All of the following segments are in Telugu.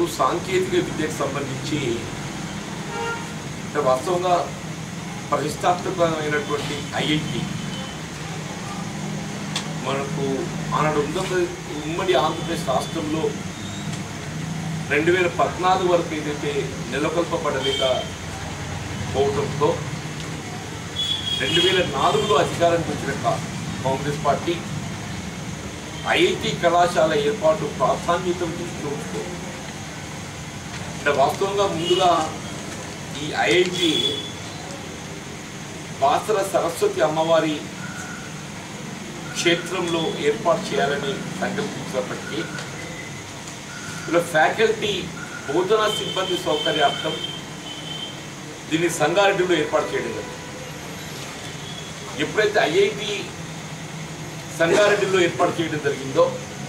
సాంకేతిక విద్యకు సంబంధించి అంటే వాస్తవంగా ప్రతిష్టాత్మకమైనటువంటి ఐఐటి మనకు ఆనాడు ఉమ్మడి ఉమ్మడి ఆంధ్రప్రదేశ్ రాష్ట్రంలో రెండు వేల పద్నాలుగు వరకు ఏదైతే నెలకొల్పబడలేక పోవడంతో రెండు వేల నాలుగులో అధికారానికి వచ్చిన కా- కాంగ్రెస్ పార్టీ ఐఐటి కళాశాల ఏర్పాటు ప్రాధాన్యతను దృష్టిలో ఉంచుతూ అంటే వాస్తవంగా ముందుగా ఈ ఐఐటి బాసర సరస్వతి అమ్మవారి క్షేత్రంలో ఏర్పాటు చేయాలని సంకల్పించినప్పటికీ ఇలా ఫ్యాకల్టీ బోధన సిబ్బంది సౌకర్యార్థం దీన్ని సంగారెడ్డిలో ఏర్పాటు చేయడం జరిగింది ఎప్పుడైతే ఐఐటి సంగారెడ్డిలో ఏర్పాటు చేయడం జరిగిందో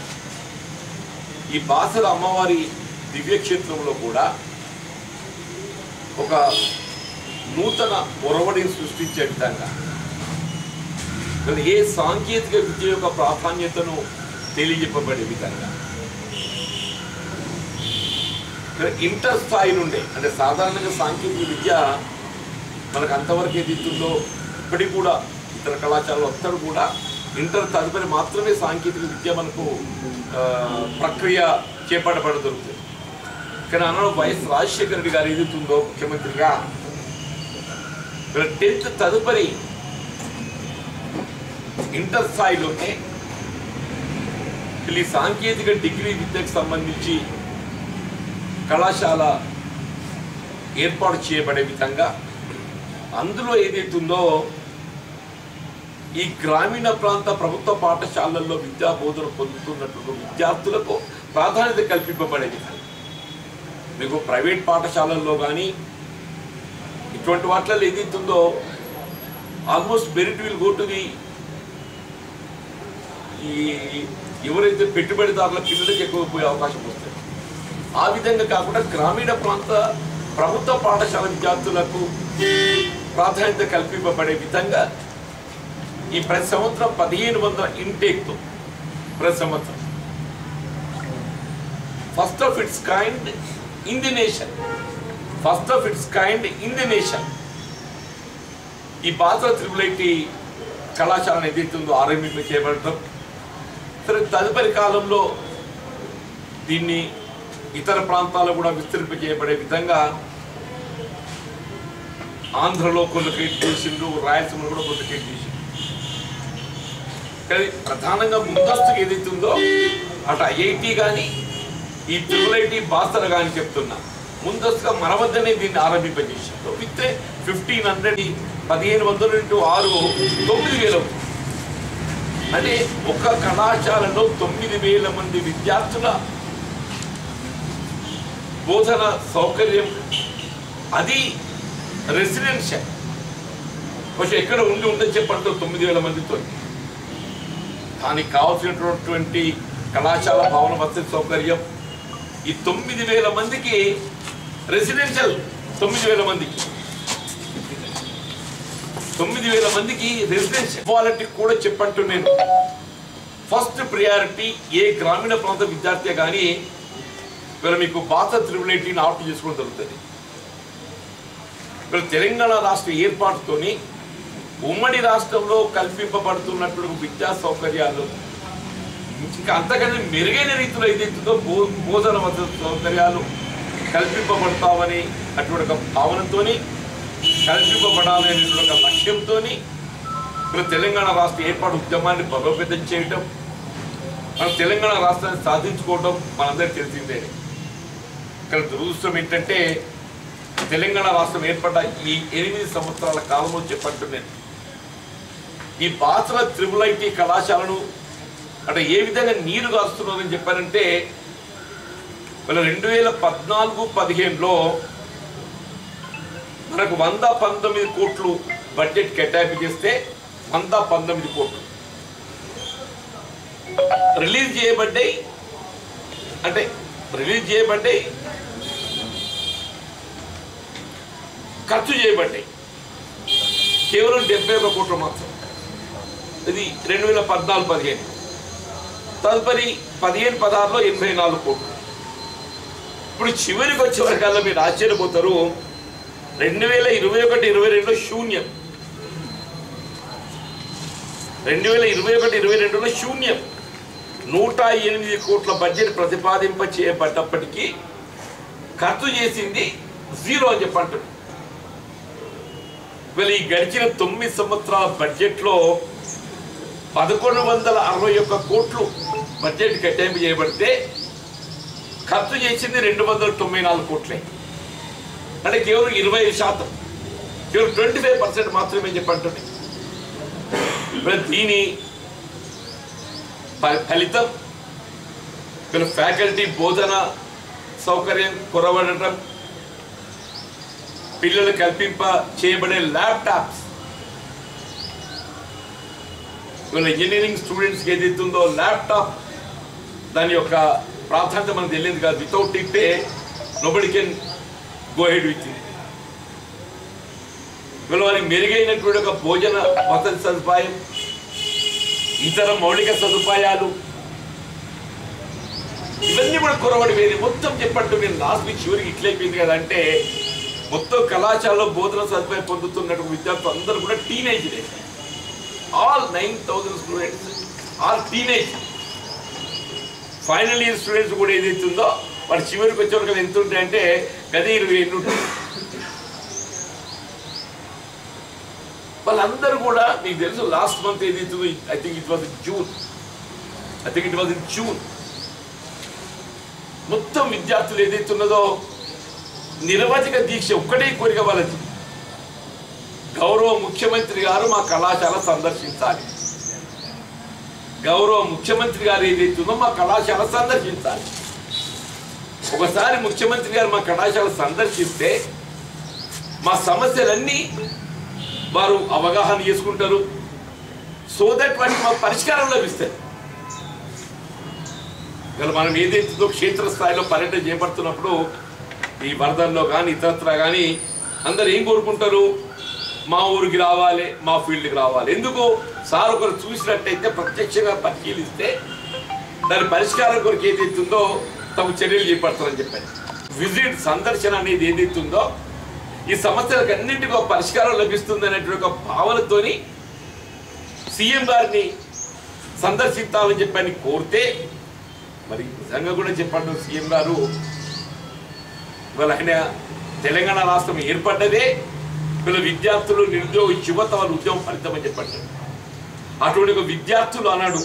ఈ బాసల అమ్మవారి దివ్యక్షేత్రంలో కూడా ఒక నూతన ఒరవడిని సృష్టించే విధంగా మరి ఏ సాంకేతిక విద్య యొక్క ప్రాధాన్యతను తెలియజెప్పబడే విధంగా ఇక్కడ ఇంటర్ స్థాయి నుండే అంటే సాధారణంగా సాంకేతిక విద్య మనకు అంతవరకు ఏది ఇస్తుందో ఇప్పటికి కూడా ఇతర కళాశాలలో ఒక్కడు కూడా ఇంటర్ తదుపరి మాత్రమే సాంకేతిక విద్య మనకు ఆ, ప్రక్రియ చేపట్టబడ దొరుకుతుంది కానీ అన్నాడు వైఎస్ రాజశేఖర రెడ్డి గారు ఏదైతుందో ముఖ్యమంత్రిగా టెన్త్ తదుపరి ఇంటర్ స్థాయిలోనే ఈ సాంకేతిక డిగ్రీ విద్యకు సంబంధించి కళాశాల ఏర్పాటు చేయబడే విధంగా అందులో ఏదైతుందో ఈ గ్రామీణ ప్రాంత ప్రభుత్వ పాఠశాలల్లో విద్యా బోధన పొందుతున్నటువంటి విద్యార్థులకు ప్రాధాన్యత కల్పింపబడే విధంగా మీకు ప్రైవేట్ పాఠశాలల్లో కానీ ఇటువంటి వాటిలో ఏదైతుందో almost merit will go to the ఈ ఎవరైతే పెట్టుబడిదారుల పిల్లలకి ఎక్కువ పోయే అవకాశం వస్తుంది ఆ విధంగా కాకుండా గ్రామీణ ప్రాంత ప్రభుత్వ పాఠశాల విద్యార్థులకు ప్రాధాన్యత కల్పింపబడే విధంగా ఈ ప్రతి సంవత్సరం పదిహేను వందల ఇంటేక్తో ప్రతి సంవత్సరం first of its kind in the nation first of its kind in the nation ఈ బాసర త్రిపుల్ ఐటీ కళాశాలను ఏదైతే ఉందో ఆరంభింప చేయబడటం సరే తదుపరి కాలంలో దీన్ని ఇతర ప్రాంతాల్లో కూడా విస్తరింప చేయబడే విధంగా ఆంధ్రలో కొన్ని క్రియేట్ చేసిండ్రు రాయలసీమలో కూడా కొన్ని క్రియేట్ చేసిండ్రు కానీ ప్రధానంగా ముందస్తుకు ఏదైతే ఉందో అటు ఐఐటి కానీ ఈ ట్రిపుల్ ఐటీ బాసర కానీ చెప్తున్నా ముందస్తుగా మన వద్దనే దీన్ని ఆరంభింపజేసారు విత్ ఫిఫ్టీన్ హండ్రెడ్ పదిహేను వందల ఇంటూ ఆరు తొమ్మిది వేలు అవుతుంది. అంటే ఒక కళాశాలలో తొమ్మిది వేల మంది విద్యార్థుల బోధన సౌకర్యం అది రెసిడెన్షియల్ కొంచెం ఎక్కడ ఉండి ఉందని చెప్పండి తొమ్మిది వేల మందితో దానికి కావాల్సినటువంటి కళాశాల భవన వసతి సౌకర్యం ఈ తొమ్మిది వేల మందికి రెసిడెన్షియల్ తొమ్మిది వేల మందికి తొమ్మిది వేల మందికి రెసిడెన్షియల్ క్వాలిటీ కూడా చెప్పంటూ నేను ఫస్ట్ ప్రియారిటీ ఏ గ్రామీణ ప్రాంత విద్యార్థి కానీ వీళ్ళు మీకు భాష త్రిబులేటీని ఆప్ట్ చేసుకోవడం జరుగుతుంది వీళ్ళు తెలంగాణ రాష్ట్ర ఏర్పాటుతోని ఉమ్మడి రాష్ట్రంలో కల్పింపబడుతున్నటువంటి విద్యా సౌకర్యాలు ఇంకా అంతకంటే మెరుగైన రీతిలో ఏదైతుందో బో బోధన వసతి సౌకర్యాలు కల్పింపబడతామని అటువంటి ఒక భావనతోని కల్పింపబడాలి అనేటువంటి ఒక లక్ష్యంతో ఇప్పుడు తెలంగాణ రాష్ట్ర ఏర్పాటు ఉద్యమాన్ని బలోపేతం చేయటం మన తెలంగాణ రాష్ట్రాన్ని సాధించుకోవటం మనందరికీ తెలిసిందే ఇక్కడ దురదృష్టం ఏంటంటే తెలంగాణ రాష్ట్రం ఏర్పడ్డ ఈ ఎనిమిది సంవత్సరాల కాలంలో చెప్పంటున్నాను ఈ బాసల త్రిబుల్ ఐటీ కళాశాలను అంటే ఏ విధంగా నీరు కాస్తున్నారని చెప్పారంటే మన రెండు వేల పద్నాలుగు పదిహేనులో మనకు వంద పంతొమ్మిది కోట్లు బడ్జెట్ కేటాయింపు చేస్తే వంద పంతొమ్మిది కోట్లు రిలీజ్ చేయబడ్డాయి అంటే రిలీజ్ చేయబడ్డాయి ఖర్చు చేయబడ్డాయి కేవలం డెబ్బై ఒక కోట్లు మాత్రం ఇది రెండు వేల పద్నాలుగు పదిహేను తదుపరి పదిహేను పదహారులో ఎనభై నాలుగు కోట్లు ఇప్పుడు చివరికి వచ్చే వరకల్లా మీరు ఆశ్చర్యపోతారు రెండు వేల ఇరవై ఒకటి ఇరవై రెండులో శూన్యం రెండు వేల ఇరవై ఒకటి ఇరవై రెండులో శూన్యం నూట ఎనిమిది కోట్ల బడ్జెట్ ప్రతిపాదింప చేయబడ్డప్పటికీ ఖర్చు చేసింది జీరో అని చెప్పంటారు వీళ్ళు ఈ గడిచిన తొమ్మిది సంవత్సరాల బడ్జెట్లో పదకొండు వందల అరవై ఒక్క కోట్లు బడ్జెట్ కేటాయింపు చేయబడితే ఖర్చు చేసింది రెండు వందల తొంభై నాలుగు కోట్లే అంటే కేవలం ఇరవై ఐదు శాతం కేవలం ట్వంటీ ఫైవ్ పర్సెంట్ మాత్రమే చెప్పంటుంది మరి దీని ఫ- ఫలితం వీళ్ళ ఫ్యాకల్టీ బోధన సౌకర్యం కొరవడటం పిల్లలు కల్పింప చేయబడే ల్యాప్టాప్స్ వీళ్ళ ఇంజనీరింగ్ స్టూడెంట్స్కి ఏదైతుందో ల్యాప్టాప్ దాని యొక్క ప్రాధాన్యత మనకు తెలియదు కాదు without it nobody can go ahead with వీళ్ళ వారికి మెరుగైనటువంటి ఒక భోజన వసతి సదుపాయం ఇతర మౌలిక సదుపాయాలు ఇవన్నీ కూడా కొరవడి వేరే మొత్తం చెప్పట్టు నేను లాస్ట్ వీక్ చివరికి ఇట్లయిపోయింది కదా అంటే మొత్తం కళాశాలలో బోధన సదుపాయం పొందుతున్నటువంటి విద్యార్థులు అందరూ కూడా టీనేజ్లే all nine thousand students all teenage final year students కూడా ఏదైతే ఉందో వాడు చివరికి వచ్చేవరకు ఎంత ఉంటాయంటే గది ఇరవై ఎన్ని ఉంటాయి వాళ్ళందరూ కూడా మీకు తెలుసు లాస్ట్ మంత్ ఏదైతుందో I think it was in June I think it was in June మొత్తం విద్యార్థులు ఏదైతే ఉన్నదో నిరవధిక దీక్ష ఒక్కటే కోరిక వాళ్ళది గౌరవ ముఖ్యమంత్రి గారు మా కళాశాల సందర్శించాలి గౌరవ ముఖ్యమంత్రి గారు ఏదైతుందో మా కళాశాల సందర్శించాలి ఒకసారి ముఖ్యమంత్రి గారు మా కళాశాల సందర్శిస్తే మా సమస్యలన్నీ వారు అవగాహన చేసుకుంటారు సో దట్ వాటికి మా పరిష్కారం లభిస్తాయి ఇవాళ మనం ఏదైతుందో క్షేత్రస్థాయిలో పర్యటన చేపడుతున్నప్పుడు ఈ వరదల్లో కానీ ఇతరత్ర కానీ అందరు ఏం కోరుకుంటారు మా ఊరికి రావాలి మా ఫీల్డ్కి రావాలి ఎందుకు సార్ ఒకరు చూసినట్టయితే ప్రత్యక్షంగా పరిశీలిస్తే దాని పరిష్కారం కొరకు ఏదైతుందో తమ చర్యలు చేపడతారని చెప్పారు విజిట్ సందర్శన అనేది ఏదైతుందో ఈ సమస్యలకు అన్నింటికీ ఒక పరిష్కారం లభిస్తుంది అనేటువంటి ఒక భావనతోని సీఎం గారిని సందర్శించాలని చెప్పని కోరితే మరి నిజంగా కూడా చెప్పండి సీఎం గారు ఇవాళ ఆయన తెలంగాణ రాష్ట్రం ఏర్పడ్డదే వీళ్ళ విద్యార్థులు నిరుద్యోగ యువత వాళ్ళ ఉద్యమం ఫలితం అని చెప్పండి అటువంటి ఒక విద్యార్థులు అన్నాడు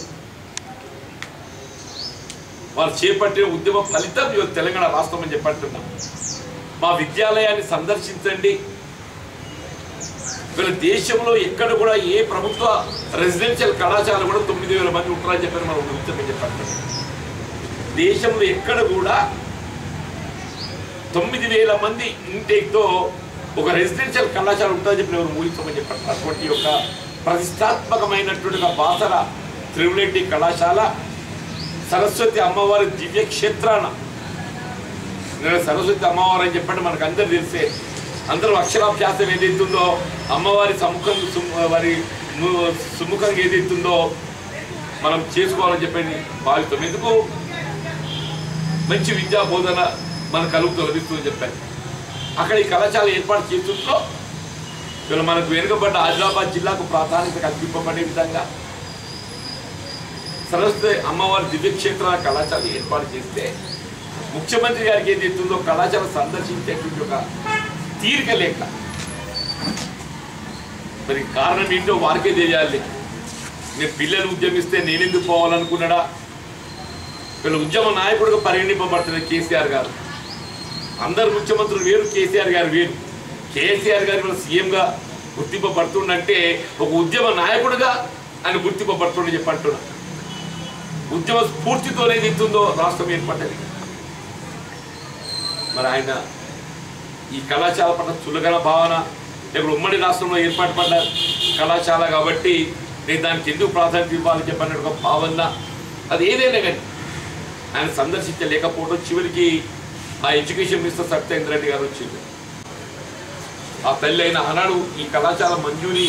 వారు చేపట్టిన ఉద్యమ ఫలితం ఇవాళ తెలంగాణ రాష్ట్రం అని చెప్పంటున్నాం మా విద్యాలయాన్ని సందర్శించండి వీళ్ళ దేశంలో ఎక్కడ కూడా ఏ ప్రభుత్వ రెసిడెన్షియల్ కళాశాల కూడా తొమ్మిది వేల మంది ఉంటారని చెప్పని మనం ఉద్యమం చెప్పండి దేశంలో ఎక్కడ కూడా తొమ్మిది వేల మంది ఇంటేక్తో ఒక రెసిడెన్షియల్ కళాశాల ఉంటుందని చెప్పి ఎవరు ఊహించమని చెప్పారు అటువంటి యొక్క ప్రతిష్టాత్మకమైనటువంటి ఒక బాసర త్రివులెడ్డి కళాశాల సరస్వతి అమ్మవారి దివ్య క్షేత్రాన నేను సరస్వతి అమ్మవారు అని చెప్పండి మనకు అందరు తెలిసే అందరూ అక్షరాభ్యాసం ఏదైతుందో అమ్మవారి సముఖం సుమ్- వారి ము- సుముఖంగా ఏదైతుందో మనం చేసుకోవాలని చెప్పని భావిస్తాం ఎందుకు మంచి విద్యా బోధన మన కలుగుతూ లభిస్తుందని చెప్పాను అక్కడ ఈ కళాశాల ఏర్పాటు చేస్తుందో వీళ్ళు మనకు వెనుకబడ్డ ఆదిలాబాద్ జిల్లాకు ప్రాధాన్యత కల్పింపబడే విధంగా సరస్వతి అమ్మవారి దివ్యక్షేత్ర కళాశాల ఏర్పాటు చేస్తే ముఖ్యమంత్రి గారికి ఏది ఎత్తుందో కళాశాల సందర్శించేటువంటి ఒక తీరిక లేక మరి కారణం ఏంటో వారికే తెలియాలి నేను పిల్లలు ఉద్యమిస్తే నేనెందుకు పోవాలనుకున్నాడా వీళ్ళ ఉద్యమ నాయకుడిగా పరిగణింపబడుతుంది కేసీఆర్ గారు అందరు ముఖ్యమంత్రులు వేరు కేసీఆర్ గారు వేరు కేసీఆర్ గారు వీళ్ళ సీఎంగా గుర్తింపబడుతుండంటే ఒక ఉద్యమ నాయకుడిగా ఆయన గుర్తింపబడుతుండని చెప్పి అంటున్నా ఉద్యమ స్ఫూర్తితోనే ఎత్తుందో రాష్ట్రం ఏర్పడ్డది మరి ఆయన ఈ కళాశాల పట్ల చులకన భావన ఇప్పుడు ఉమ్మడి రాష్ట్రంలో ఏర్పాటు పడ్డ కళాశాల కాబట్టి నేను దానికి ఎందుకు ప్రాధాన్యత ఇవ్వాలని చెప్పిన ఒక భావన అది ఏదైనా కానీ ఆయన సందర్శించలేకపోవడం చివరికి ఆ ఎడ్యుకేషన్ మినిస్టర్ సత్యేంద్ర రెడ్డి గారు వచ్చింది ఆ తల్లి అయిన ఆనాడు ఈ కళాశాల మంజూరి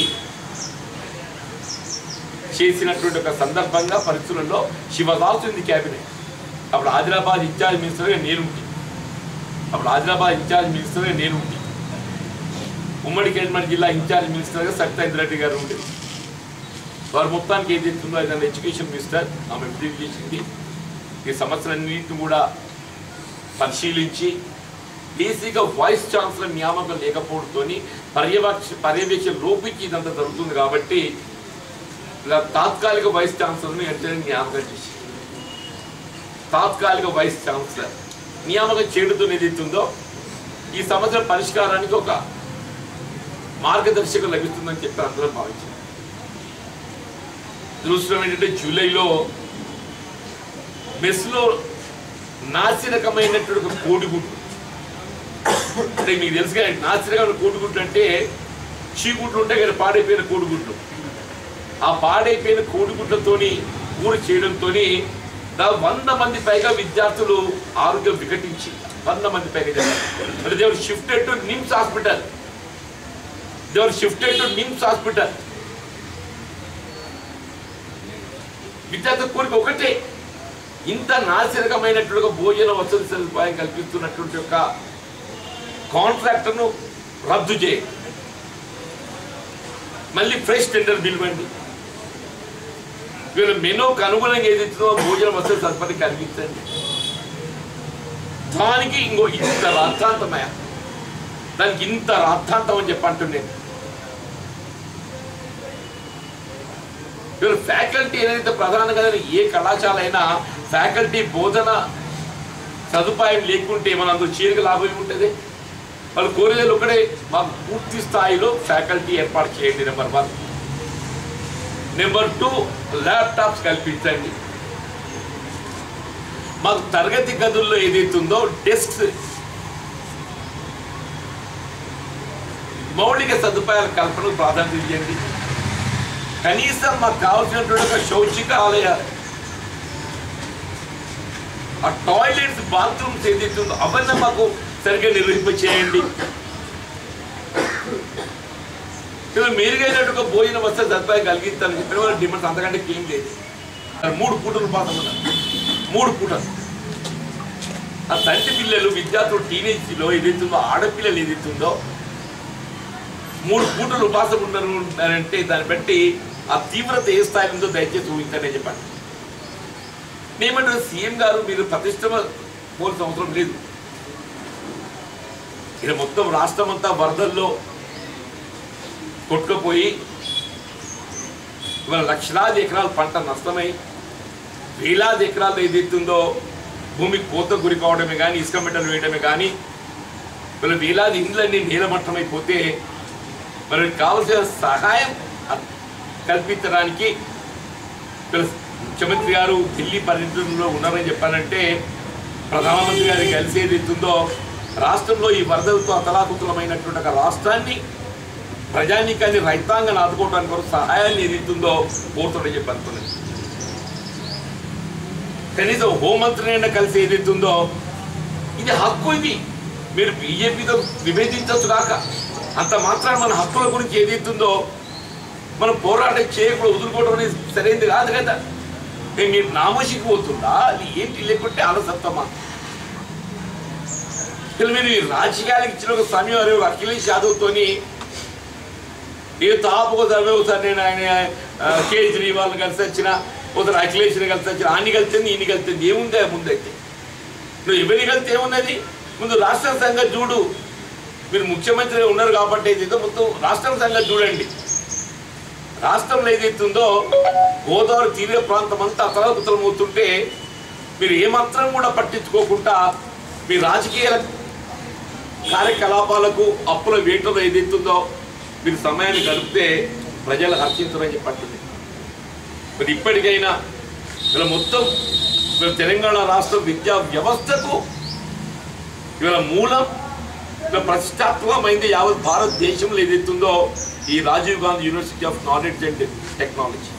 చేసినటువంటి ఒక సందర్భంగా పరిస్థితులలో శివదాస్ ఉంది క్యాబినెట్ అప్పుడు ఆదిలాబాద్ ఇన్ఛార్జ్ మినిస్టర్గా నేను అప్పుడు ఆదిలాబాద్ ఇన్ఛార్జ్ మినిస్టర్గా నేను ఉండి ఉమ్మడి కేంద్ర జిల్లా ఇన్ఛార్జ్ మినిస్టర్గా సత్యేంద్ర రెడ్డి గారు ఉండేది వారు మొత్తానికి ఏది ఇస్తుందో అది ఎడ్యుకేషన్ మినిస్టర్ ఆమె విడుదల చేసింది ఈ సంవత్సరాన్నింటిని కూడా పరిశీలించి బేసిక్గా వైస్ ఛాన్సలర్ నియామకం లేకపోవడంతో పర్యవేక్ష పర్యవేక్షణ లోపించి ఇదంతా జరుగుతుంది కాబట్టి ఇలా తాత్కాలిక వైస్ ఛాన్సలర్ని వెంటనే నియామకం చేసి తాత్కాలిక వైస్ ఛాన్సలర్ నియామకం చేయడంతో ఏదైతుందో ఈ సమస్య పరిష్కారానికి ఒక మార్గదర్శకం లభిస్తుందని చెప్పి అందరం భావించారు దురదృష్టం ఏంటంటే జూలైలో మెస్లో నాసిరకమైనటువంటి ఒక కోడిగుడ్డు అంటే మీకు తెలుసుగా నాసిరకమైన కోడిగుడ్డు అంటే చీగుడ్లు ఉంటాయి కదా పాడైపోయిన కోడిగుడ్లు ఆ పాడైపోయిన కోడిగుడ్లతోని కూర చేయడంతోని దా- వంద మంది పైగా విద్యార్థులు ఆరోగ్యం వికటించి వంద మంది పైగా జనాలు. అంటే they're shifted to NIMS hospital they're shifted to NIMS hospital విద్యార్థుల కోరిక ఒకటే ఇంత నాసిరకమైనటువంటి భోజన వసతి సదుపాయం కల్పిస్తున్నటువంటి యొక్క కాంట్రాక్టర్ను రద్దు చేయ మళ్ళీ ఫ్రెష్ టెండర్ పిలవండి వీళ్ళు మెనూకు అనుగుణంగా ఏదైతుందో భోజన వసతి సదుపాయం కల్పించండి దానికి ఇంకో ఇంత రాద్ధాంతమయ దానికి ఇంత రాద్ధాంతం అని చెప్పి అంటున్నాను ఇవాళ ఫ్యాకల్టీ ఏదైతే ప్రధానంగా ఏ కళాశాల అయినా ఫ్యాకల్టీ బోధన సదుపాయం లేకుంటే మన అందులో చేరుకు లాభం ఉంటుంది వాళ్ళు కోరేది ఒకటే మాకు పూర్తి స్థాయిలో ఫ్యాకల్టీ ఏర్పాటు చేయండి number one number two laptops కల్పించండి మాకు తరగతి గదుల్లో ఏదైతుందో డెస్క్స్ మౌలిక సదుపాయాల కల్పనకు ప్రాధాన్యత ఇవ్వండి కనీసం మాకు కావాల్సినటువంటి ఒక శౌచికాలయాలు ఆ టాయిలెట్స్ బాత్రూమ్స్ ఏదైతుందో అవన్నీ మాకు సరిగ్గా నిర్వహింప చేయండి ఇలా మెరుగైనట్టుగా భోజన వసతి సదుపాయం కలిగిస్తాను చెప్పిన వాళ్ళ డిమాండ్స్ అంతకంటే ఏం లేదు మరి మూడు పూటలు పాసం ఉన్నారు మూడు పూటలు ఆ తండ్రి పిల్లలు విద్యార్థులు టీనేజ్లో ఏదైతుందో ఆడపిల్లలు ఏదైతుందో మూడు పూటలు ఉపాసం ఉన్నారు అంటే దాన్ని బట్టి ఆ తీవ్రత ఏ స్థాయి ఉందో దయచేసి ఊహించండి చెప్పండి నేమంటే సీఎం గారు మీరు ప్రతిష్టమ పోల్సిన అవసరం లేదు ఇక్కడ మొత్తం రాష్ట్రం అంతా వరదల్లో కొట్టుకుపోయి ఇవాళ లక్షలాది ఎకరాల పంట నష్టమై వేలాది ఎకరాలు ఏదైతుందో భూమి కోత గురి కావడమే కానీ ఇసుక మెట్టలు వేయడమే కానీ వీళ్ళ వేలాది ఇండ్లన్నీ నీలమట్టమైపోతే మరి కావలసిన సహాయం అ- కల్పించడానికి వీళ్ళ ముఖ్యమంత్రి గారు ఢిల్లీ పర్యటనలో ఉన్నారని చెప్పానంటే ప్రధానమంత్రి గారు కలిసి ఏదైతుందో రాష్ట్రంలో ఈ వరదలతో అతలాకుతలమైనటువంటి ఒక రాష్ట్రాన్ని ప్రజానీకాన్ని రైతాంగాన్ని ఆదుకోవడానికి కొరకు సహాయాన్ని ఏదైతుందో కోరుతుందని చెప్పి అనుకున్నది కనీసం హోంమంత్రినైనా కలిసి ఏదైతుందో ఇది హక్కు ఇది మీరు బీజేపీతో విభేదించవచ్చు కాక అంత మాత్రాన మన హక్కుల గురించి ఏదైతుందో మనం పోరాటం చేయకూడదు వదులుకోవడం అనేది సరైనది కాదు కదా ఏ మీరు నామోషికి పోతుందా అది ఏంటి లేకుంటే అలసత్తమా ఇలా మీరు ఈ రాజకీయాలకు ఇచ్చిన ఒక సమయం అరే ఒక అఖిలేష్ యాదవ్తోని ఏ తాపు ఒకసారి ఒకసారి నేను ఆయన ఆ, కేజ్రీవాల్ కలిసి వచ్చిన ఒకసారి అఖిలేష్ని కలిసి వచ్చిన అన్ని కలిసింది ఇన్ని కలిసింది ఏముంది ముందైతే నువ్వు ఎవరిని కలిసి ఏమున్నది ముందు రాష్ట్ర సంగతి చూడు మీరు ముఖ్యమంత్రి ఉన్నారు కాబట్టి ఏదైతే మొత్తం రాష్ట్రం సంగతి చూడండి రాష్ట్రంలో ఏదైతుందో గోదావరి తీర ప్రాంతం అంతా అతలాకుతలం అవుతుంటే మీరు ఏమాత్రం కూడా పట్టించుకోకుండా మీ రాజకీయ కార్యకలాపాలకు అప్పుల వేటలో ఏదైతుందో మీరు సమయాన్ని గడిపితే ప్రజలు హర్షించరని చెప్పట్టుంది మరి ఇప్పటికైనా ఇలా మొత్తం ఇవాళ తెలంగాణ రాష్ట్ర విద్యా వ్యవస్థకు ఇవాళ మూలం ఇవాళ ప్రతిష్టాత్మకమైంది యావత్ భారతదేశంలో ఏదైతుందో ఈ Rajiv Gandhi university of knowledge and technology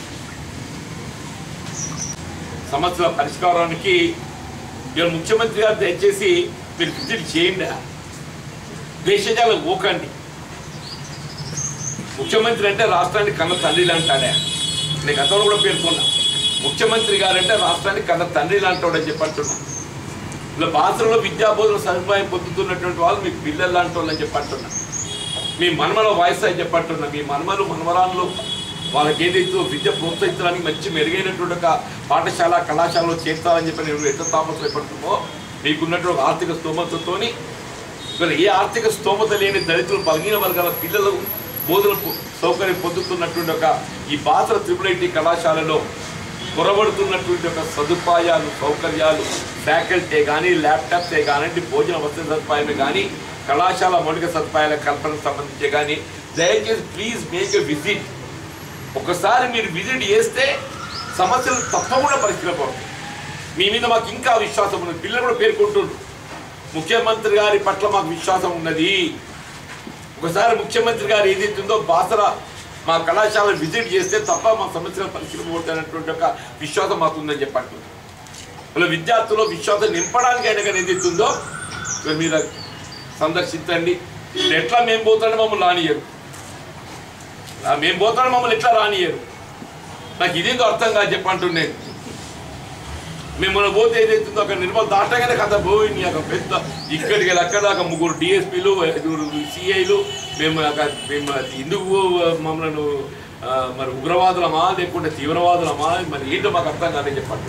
సమస్యల పరిష్కారానికి ఇవాళ ముఖ్యమంత్రి గారు దయచేసి మీరు విజిట్ చేయండి దేశజాలకు పోకండి ముఖ్యమంత్రి అంటే రాష్ట్రానికి కన్న తండ్రి అంటాడే నేను గతంలో కూడా పేర్కొన్నా ముఖ్యమంత్రి గారంటే రాష్ట్రానికి కన్న తండ్రి అంటాడని చెప్పి అంటున్నా ఇలా బాసరలో విద్యా బోధన సదుపాయం పొందుతున్నటువంటి వాళ్ళు మీకు పిల్లలు లాంటి వాళ్ళని చెప్పంటున్నా మీ మనమల వాయిస్ అని చెప్పంటున్నా మీ మనమలు మనమరాళ్ళు వాళ్ళకి ఏదైతే విద్య ప్రోత్సహించడానికి మంచి మెరుగైనటువంటి ఒక పాఠశాల కళాశాలలో చేర్చాలని చెప్పి నేను ఎంత తాపత్రయపడుతుందో మీకున్నటువంటి ఆర్థిక స్తోమతతోని మరి ఏ ఆర్థిక స్తోమత లేని దళితులు బలహీన వర్గాల పిల్లలు బోధన పొ- సౌకర్యం పొందుతున్నటువంటి ఒక ఈ బాసర త్రిపుల్ ఐటీ కళాశాలలో కొరబడుతున్నటువంటి ఒక సదుపాయాలు సౌకర్యాలు ఫ్యాకల్టీ కానీ ల్యాప్టాప్సే కానివ్వండి భోజన వసతి సదుపాయమే కానీ కళాశాల మౌలిక సదుపాయాల కల్పనకు సంబంధించి కానీ దయచేసి ప్లీజ్ మేక్ ఎ విజిట్ ఒకసారి మీరు విజిట్ చేస్తే సమస్యలు తప్పకుండా పరిష్కరపడతాయి మీ మీద మాకు ఇంకా విశ్వాసం ఉన్నది పిల్లలు కూడా పేర్కొంటున్నారు ముఖ్యమంత్రి గారి పట్ల మాకు విశ్వాసం ఉన్నది ఒకసారి ముఖ్యమంత్రి గారు ఏదైతుందో బాసర మా కళాశాల విజిట్ చేస్తే తప్ప మా సమస్యలు పరిష్కరించబోతున్నటువంటి ఒక విశ్వాసం మాకు ఉందని చెప్పండి ఇలా విద్యార్థుల్లో విశ్వాసం నింపడానికి అయినా కానీ ఏదైతుందో ఇక మీరు సందర్శించండి ఎట్లా మేము పోతాడో మమ్మల్ని రానియరు ఆ మేము పోతాడు మమ్మల్ని ఎట్లా రానియరు నాకు ఇదేందో అర్థం కాదు చెప్పంటున్నాను మిమ్మల్ని పోతే ఏదైతుందో అక్కడ నిర్మల్ దాటగానే కథ పోయింది అక్కడ పెద్ద ఇక్కడికి వెళ్ళి అక్కడ దాకా ముగ్గురు డిఎస్పీలు ఐదుగురు సిఐలు మేము అక్కడ మేము అది ఎందుకు మమ్మల్ని ఆ, మరి ఉగ్రవాదులమా లేకుంటే తీవ్రవాదులమా మరి ఏంటో మాకు అర్థం కాదని చెప్పండి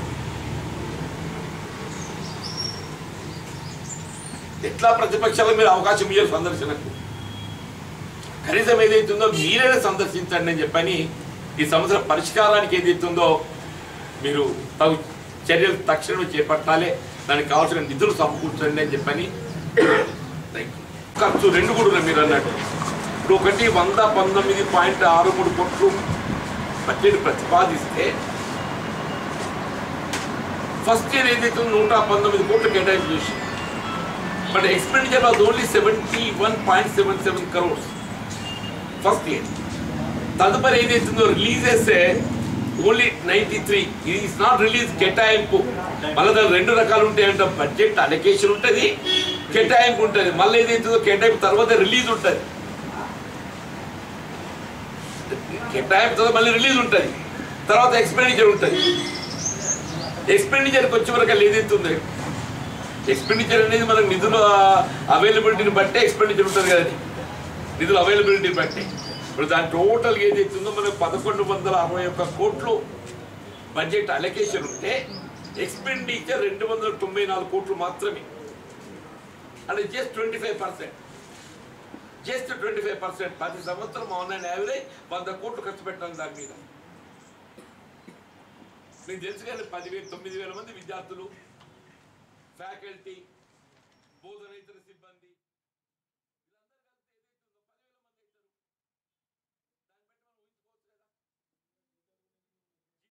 ఎట్లా ప్రతిపక్షాలకు మీరు అవకాశం ఇయ్యారు సందర్శనకు కనీసం ఏదైతుందో మీరైనా సందర్శించండి అని చెప్పని ఈ సమస్యల పరిష్కారానికి ఏదైతుందో మీరు తగు చర్యలు తక్షణమే చేపట్టాలి దానికి కావాల్సిన నిధులు సమకూర్చండి అని చెప్పని Thank you. ఖర్చు రెండు కూడా ఉన్నాయి మీరు అన్నట్టు ఇప్పుడు ఒకటి వంద పంతొమ్మిది పాయింట్ ఆరు మూడు కోట్లు బడ్జెట్ ప్రతిపాదిస్తే ఫస్ట్ ఇయర్ ఏదైతే ఉందో నూట పంతొమ్మిది కోట్లు కేటాయింపు చేసి but expenditure was only seventy one point seven seven crores first year తదుపరి ఏదైతుందో రిలీజ్ చేస్తే ఓన్లీ నైంటీ త్రీ ఇది ఇస్ నాట్ రిలీజ్ కేటాయింపు మళ్ళీ దాని రెండు రకాలు ఉంటాయంట బడ్జెట్ అలొకేషన్ ఉంటుంది కేటాయింపు ఉంటుంది మళ్ళీ ఏదైతుందో కేటాయింపు తర్వాత రిలీజ్ ఉంటుంది కేటాయింపు తర్వాత మళ్ళీ రిలీజ్ ఉంటుంది తర్వాత ఎక్స్పెండిచర్ ఉంటుంది ఎక్స్పెండిచర్కి వచ్చే వరకు ఏదైతుంది ఎక్స్పెండిచర్ అనేది మనకు నిధుల అవైలబిలిటీని బట్టే ఎక్స్పెండిచర్ ఉంటుంది కదండి నిధుల అవైలబిలిటీని బట్టి ఇప్పుడు దాని టోటల్ ఏదైతుందో మనకు పదకొండు వందల అరవై ఒక్క కోట్లు బడ్జెట్ అలొకేషన్ ఉంటే ఎక్స్పెండిచర్ రెండు వందల తొంభై నాలుగు కోట్లు మాత్రమే అంటే just twenty five percent just twenty five percent ప్రతి సంవత్సరం ఆన్లైన్ యావరేజ్ వంద కోట్లు ఖర్చు పెట్టాలి దాని మీద మీకు తెలుసు కానీ పదివేలు తొమ్మిది వేల మంది విద్యార్థులు ఫ్యాకల్టీ బోధనేతర సిబ్బంది